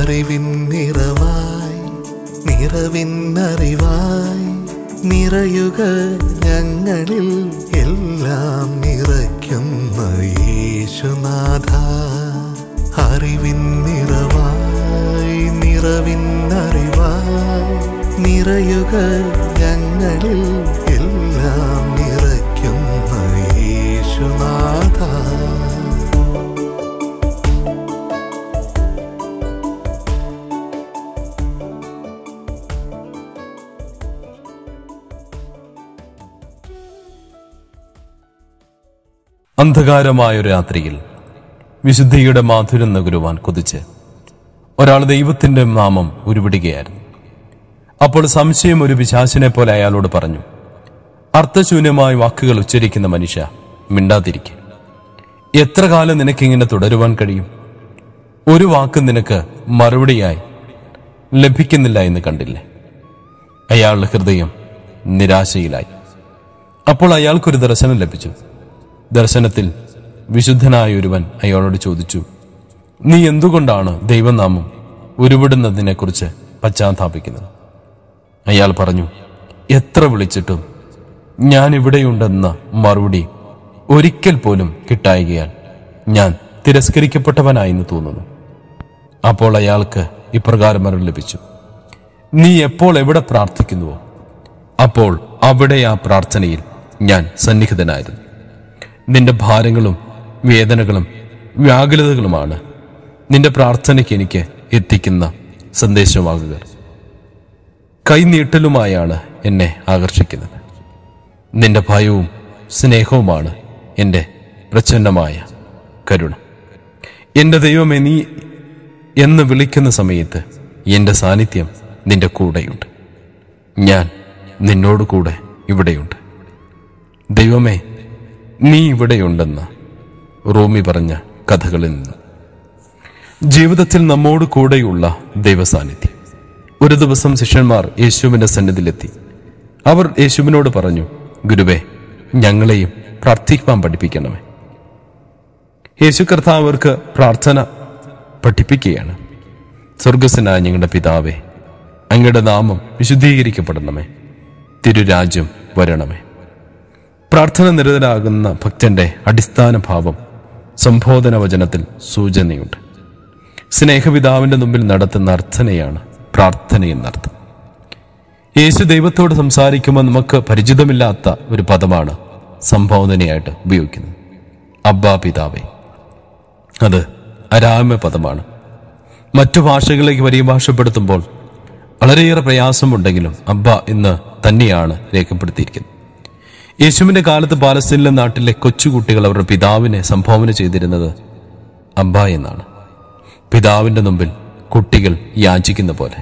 അറിവിൻ നിറവായി നിറവിൻ അറിവായി നിറയുക ഞങ്ങളിൽ എല്ലാം നിറയ്ക്കുന്ന യേശുനാഥ അറിവിൻ നിറവായി നിറവിൻ അറിവായി നിറയുക ഞങ്ങളിൽ എല്ലാം നിറയ്ക്കുന്ന യേശുനാഥ അന്ധകാരമായൊരു രാത്രിയിൽ വിശുദ്ധിയുടെ മാധുര്യം നുകരുവാൻ കൊതിച്ച് ഒരാൾ ദൈവത്തിന്റെ നാമം ഉരുവിടുകയായിരുന്നു അപ്പോൾ സംശയം ഒരു പിശാചിനെ പോലെ അയാളോട് പറഞ്ഞു അർത്ഥശൂന്യമായ വാക്കുകൾ ഉച്ചരിക്കുന്ന മനുഷ്യ മിണ്ടാതിരിക്കെ എത്ര കാലം നിനക്കിങ്ങനെ തുടരുവാൻ കഴിയും ഒരു വാക്ക് നിനക്ക് മറുപടിയായി ലഭിക്കുന്നില്ല എന്ന് കണ്ടില്ലേ അയാളുടെ ഹൃദയം നിരാശയിലായി അപ്പോൾ അയാൾക്കൊരു ദർശനം ലഭിച്ചു ദർശനത്തിൽ വിശുദ്ധനായ ഒരുവൻ അയാളോട് ചോദിച്ചു നീ എന്തുകൊണ്ടാണ് ദൈവനാമം ഉരുവിടുന്നതിനെക്കുറിച്ച് പശ്ചാത്താപിക്കുന്നത് അയാൾ പറഞ്ഞു എത്ര വിളിച്ചിട്ടും ഞാൻ ഇവിടെയുണ്ടെന്ന മറുപടി ഒരിക്കൽ പോലും കിട്ടായികയാൽ ഞാൻ തിരസ്കരിക്കപ്പെട്ടവനായെന്ന് തോന്നുന്നു അപ്പോൾ അയാൾക്ക് ഇപ്രകാരം മറുപടി ലഭിച്ചു നീ എപ്പോൾ എവിടെ പ്രാർത്ഥിക്കുന്നുവോ അപ്പോൾ അവിടെ ആ പ്രാർത്ഥനയിൽ ഞാൻ സന്നിഹിതനായിരുന്നു നിന്റെ ഭാരങ്ങളും വേദനകളും വ്യാകുലതകളുമാണ് നിന്റെ പ്രാർത്ഥനയ്ക്ക് എനിക്ക് എത്തിക്കുന്ന സന്ദേശവാകുകൾ കൈനീട്ടലുമായാണ് എന്നെ ആകർഷിക്കുന്നത് നിന്റെ ഭയവും സ്നേഹവുമാണ് എൻ്റെ പ്രച്ഛന്നമായ കരുണ എൻ്റെ ദൈവമേ നീ എന്ന് വിളിക്കുന്ന സമയത്ത് എൻ്റെ സാന്നിധ്യം നിന്റെ കൂടെയുണ്ട് ഞാൻ നിന്നോട് കൂടെ ഇവിടെയുണ്ട് ദൈവമേ നീ ഇവിടെയുണ്ടെന്ന് റോമി പറഞ്ഞ കഥകളിൽ നിന്ന് ജീവിതത്തിൽ നമ്മോട് കൂടെയുള്ള ദൈവസാന്നിധ്യം ഒരു ദിവസം ശിഷ്യന്മാർ യേശുവിന്റെ സന്നിധിയിലെത്തി അവർ യേശുവിനോട് പറഞ്ഞു ഗുരുവേ ഞങ്ങളെയും പ്രാർത്ഥിക്കുവാൻ പഠിപ്പിക്കണമേ യേശു കർത്താവ് അവർക്ക് പ്രാർത്ഥന പഠിപ്പിക്കുകയാണ് സ്വർഗസ്വനായ ഞങ്ങളുടെ പിതാവേ അങ്ങയുടെ നാമം വിശുദ്ധീകരിക്കപ്പെടണമേ തിരുരാജ്യം വരണമേ പ്രാർത്ഥന നിരതരാകുന്ന ഭക്തന്റെ അടിസ്ഥാന ഭാവം സംബോധന വചനത്തിൽ സൂചനയുണ്ട് സ്നേഹപിതാവിന്റെ മുമ്പിൽ നടത്തുന്ന അർത്ഥനയാണ് പ്രാർത്ഥന എന്നർത്ഥം യേശു ദൈവത്തോട് സംസാരിക്കുമ്പോൾ നമുക്ക് പരിചിതമില്ലാത്ത ഒരു പദമാണ് സംബോധനയായിട്ട് ഉപയോഗിക്കുന്നത് അബ്ബാ പിതാവേ അത് അരാമ്യ പദമാണ് മറ്റു ഭാഷകളിലേക്ക് പരിഭാഷപ്പെടുത്തുമ്പോൾ വളരെയേറെ പ്രയാസമുണ്ടെങ്കിലും അബ്ബ എന്ന് തന്നെയാണ് രേഖപ്പെടുത്തിയിരിക്കുന്നത് യേശുവിന്റെ കാലത്ത് പാലസ്തീനിലെ നാട്ടിലെ കൊച്ചുകുട്ടികൾ അവരുടെ പിതാവിനെ സംഭാവന ചെയ്തിരുന്നത് അബ്ബ എന്നാണ് പിതാവിന്റെ മുമ്പിൽ കുട്ടികൾ യാചിക്കുന്ന പോലെ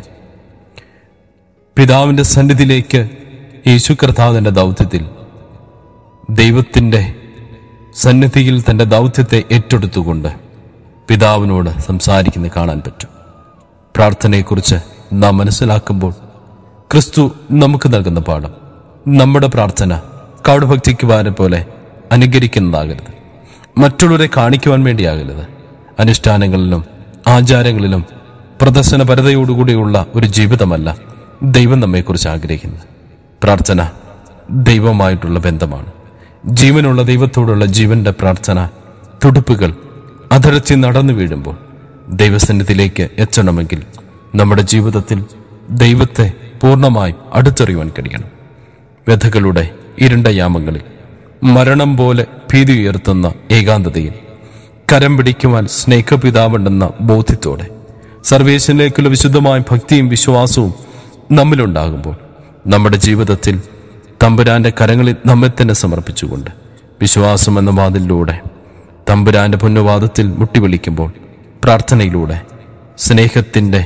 പിതാവിന്റെ സന്നിധിയിലേക്ക് യേശു കർത്താവിന്റെ ദൗത്യത്തിൽ ദൈവത്തിന്റെ സന്നിധിയിൽ തന്റെ ദൗത്യത്തെ ഏറ്റെടുത്തുകൊണ്ട് പിതാവിനോട് സംസാരിക്കുന്നത് കാണാൻ പറ്റും പ്രാർത്ഥനയെക്കുറിച്ച് നാം മനസ്സിലാക്കുമ്പോൾ ക്രിസ്തു നമുക്ക് നൽകുന്ന പാഠം നമ്മുടെ പ്രാർത്ഥന കൗടഭക്തിക്ക് വാരെ പോലെ അനുകരിക്കുന്നതാകരുത് മറ്റുള്ളവരെ കാണിക്കുവാൻ വേണ്ടിയാകരുത് അനുഷ്ഠാനങ്ങളിലും ആചാരങ്ങളിലും പ്രദർശനപരതയോടുകൂടിയുള്ള ഒരു ജീവിതമല്ല ദൈവം നമ്മെക്കുറിച്ച് ആഗ്രഹിക്കുന്നത് പ്രാർത്ഥന ദൈവമായിട്ടുള്ള ബന്ധമാണ് ജീവനുള്ള ദൈവത്തോടുള്ള ജീവന്റെ പ്രാർത്ഥന തുടുപ്പുകൾ അധരത്തി നടന്നു വീഴുമ്പോൾ ദൈവസന്നിധിയിലേക്ക് എത്തണമെങ്കിൽ നമ്മുടെ ജീവിതത്തിൽ ദൈവത്തെ പൂർണ്ണമായും അടുത്തറിയുവാൻ കഴിയണം വ്യഥകളുടെ ഇരുണ്ട യാമങ്ങളിൽ മരണം പോലെ ഭീതി ഉയർത്തുന്ന ഏകാന്തതയിൽ കരം പിടിക്കുവാൻ സ്നേഹപിതാവുണ്ടെന്ന ബോധ്യത്തോടെ സർവേശനിലേക്കുള്ള വിശുദ്ധമായ ഭക്തിയും വിശ്വാസവും നമ്മിലുണ്ടാകുമ്പോൾ നമ്മുടെ ജീവിതത്തിൽ തമ്പുരാന്റെ കരങ്ങളിൽ നമ്മെ തന്നെ സമർപ്പിച്ചുകൊണ്ട് വിശ്വാസം എന്ന വാതിലിലൂടെ തമ്പുരാന്റെ പുണ്യവാദത്തിൽ മുട്ടിവിളിക്കുമ്പോൾ പ്രാർത്ഥനയിലൂടെ സ്നേഹത്തിന്റെ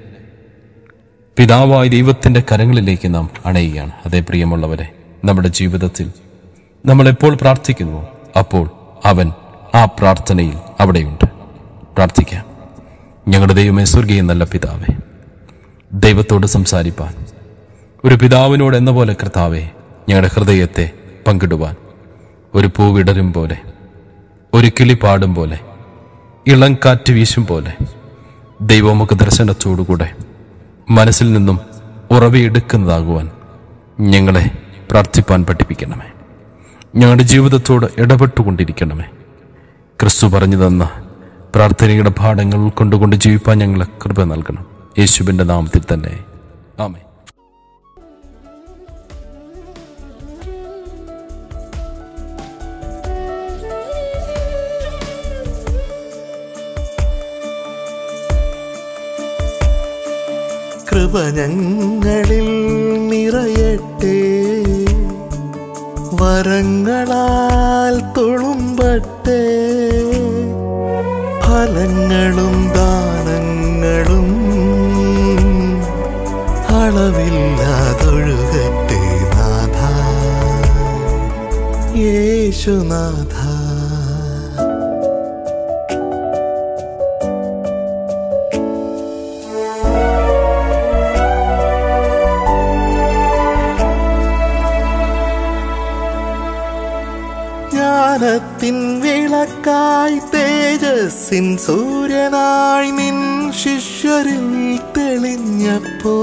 പിതാവായ ദൈവത്തിന്റെ കരങ്ങളിലേക്ക് നാം അണയുകയാണ് അതേ പ്രിയമുള്ളവരെ നമ്മുടെ ജീവിതത്തിൽ നമ്മൾ എപ്പോൾ പ്രാർത്ഥിക്കുന്നുവോ അപ്പോൾ അവൻ ആ പ്രാർത്ഥനയിൽ അവിടെയുണ്ട് പ്രാർത്ഥിക്കാം ഞങ്ങളുടെ ദൈവമേ സ്വർഗീയ നല്ല പിതാവേ ദൈവത്തോട് സംസാരിപ്പാൻ ഒരു പിതാവിനോട് എന്ന പോലെ കർത്താവെ ഞങ്ങളുടെ ഹൃദയത്തെ പങ്കിടുവാൻ ഒരു പൂവിടരും പോലെ ഒരു കിളി പാടും പോലെ ഇളം കാറ്റ് വീശും പോലെ ദൈവമുഖ ദർശനത്തോടുകൂടെ മനസ്സിൽ നിന്നും ഉറവിയെടുക്കുന്നതാകുവാൻ ഞങ്ങളെ പ്രാർത്ഥിപ്പാൻ പഠിപ്പിക്കണമേ ഞങ്ങളുടെ ജീവിതത്തോട് ഇടപെട്ടുകൊണ്ടിരിക്കണമേ ക്രിസ്തു പറഞ്ഞു തന്ന പ്രാർത്ഥനയുടെ പാഠങ്ങൾ ഉൾക്കൊണ്ടുകൊണ്ട് ജീവിപ്പാൻ ഞങ്ങളെ കൃപ നൽകണം യേശുവിൻ്റെ നാമത്തിൽ തന്നെ ആമേ കൃപ ഞങ്ങളിൽ നിറയട്ടെ വരങ്ങളാൽ തുളുമ്പട്ടെ ഫലങ്ങളും ദാനങ്ങളും അളവില്ലാതൊഴുകട്ടെ നാഥ യേശുനാഥ ജ്ഞാനത്തിൻ വിളക്കായി തേജസ്സിൻ സൂര്യനായി നിൻ ശിഷ്യരിൽ തെളിഞ്ഞപ്പോ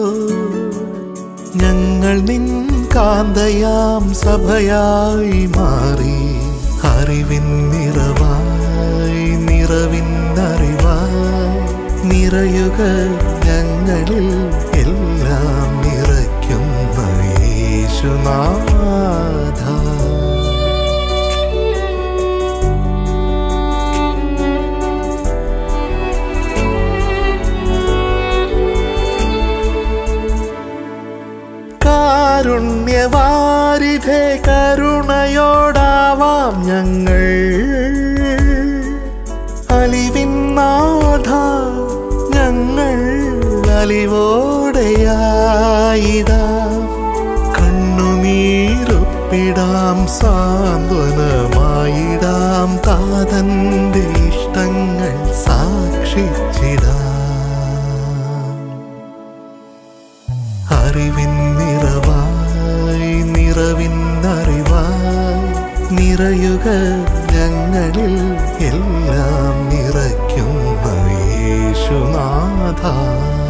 ഞങ്ങൾ നിൻ കാന്തയാം സഭയായി മാറി അറിവിൻ നിറവായി നിറവിൻ അറിവായി നിറയുക ഞങ്ങളിൽ എല്ലാം നിറയ്ക്കുന്ന യേശുനാഥ കാരുണ്യവാരിധേ കരുണയോടാവാം ഞങ്ങൾ അലിവിന്നാഥ ഞങ്ങൾ അലിവോടെയായിടാ കണ്ണുനീരുപ്പിടാം സാന്ത്വനമായിടാം താതന്റെ ഇഷ്ടങ്ങൾ സാക്ഷിച്ചിടാം അറിവിൻ നിറവായി നിറവിൻ അറിവായി നിറയുക ഞങ്ങളിൽ എല്ലാം നിറയ്ക്കുന്ന യേശുനാഥ